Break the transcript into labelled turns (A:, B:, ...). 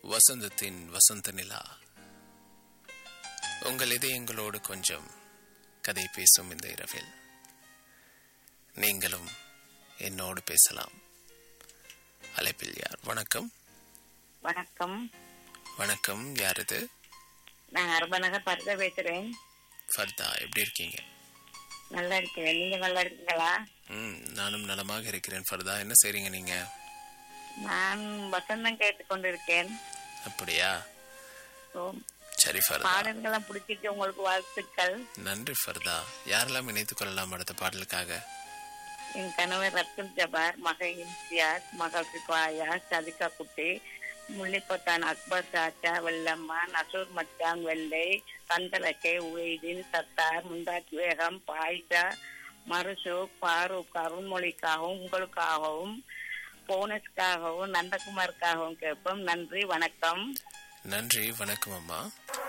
A: வசந்தத்தின் வசந்த நிலா உங்கள் இதயங்களோடு கொஞ்சம் கதை பேசும் இந்த இரவில் நீங்களும் என்னோடு பேசலாம் அழைப்பில் யார் வணக்கம்
B: வணக்கம்
A: வணக்கம் யார் இது
B: நான் அரபநகர் பரத பேசுறேன்
A: ஃபர்தா எப்படி இருக்கீங்க
B: நல்லா இருக்கேன் நீங்க நல்லா இருக்கீங்களா
A: ம் நானும் நலமாக இருக்கிறேன் ஃபர்தா என்ன செய்றீங்க நீங்க
B: நான் வசந்தம் கேட்டுக்கொண்டிருக்கேன்
A: அப்படியா
B: ஓ,
A: சரி ஃபர்தா
B: பாடல்கள்லாம் பிடிச்சிட்டு உங்களுக்கு வாழ்த்துக்கள்
A: நன்றி ஃபர்தா யாரெல்லாம் இணைத்துக் கொள்ளலாம் அடுத்த பாடலுக்காக
B: என் கணவர் ரத்தம் ஜபார் மகள் இம்தியாஸ் மகள் சிபாயா சதிகா குட்டி முல்லிப்பத்தான் அக்பர் சாச்சா வெள்ளம்மா நசூர் மச்சான் வெள்ளை கந்தலக்கை உவைதீன் சத்தார் முந்தாஜ் வேகம் பாய்சா மருசு பாரூக் அருண்மொழிக்காகவும் உங்களுக்காகவும் போனஸ்க்காகவும் நந்தகுமாருக்காகவும் கேட்போம் நன்றி வணக்கம்
A: நன்றி வணக்கம் அம்மா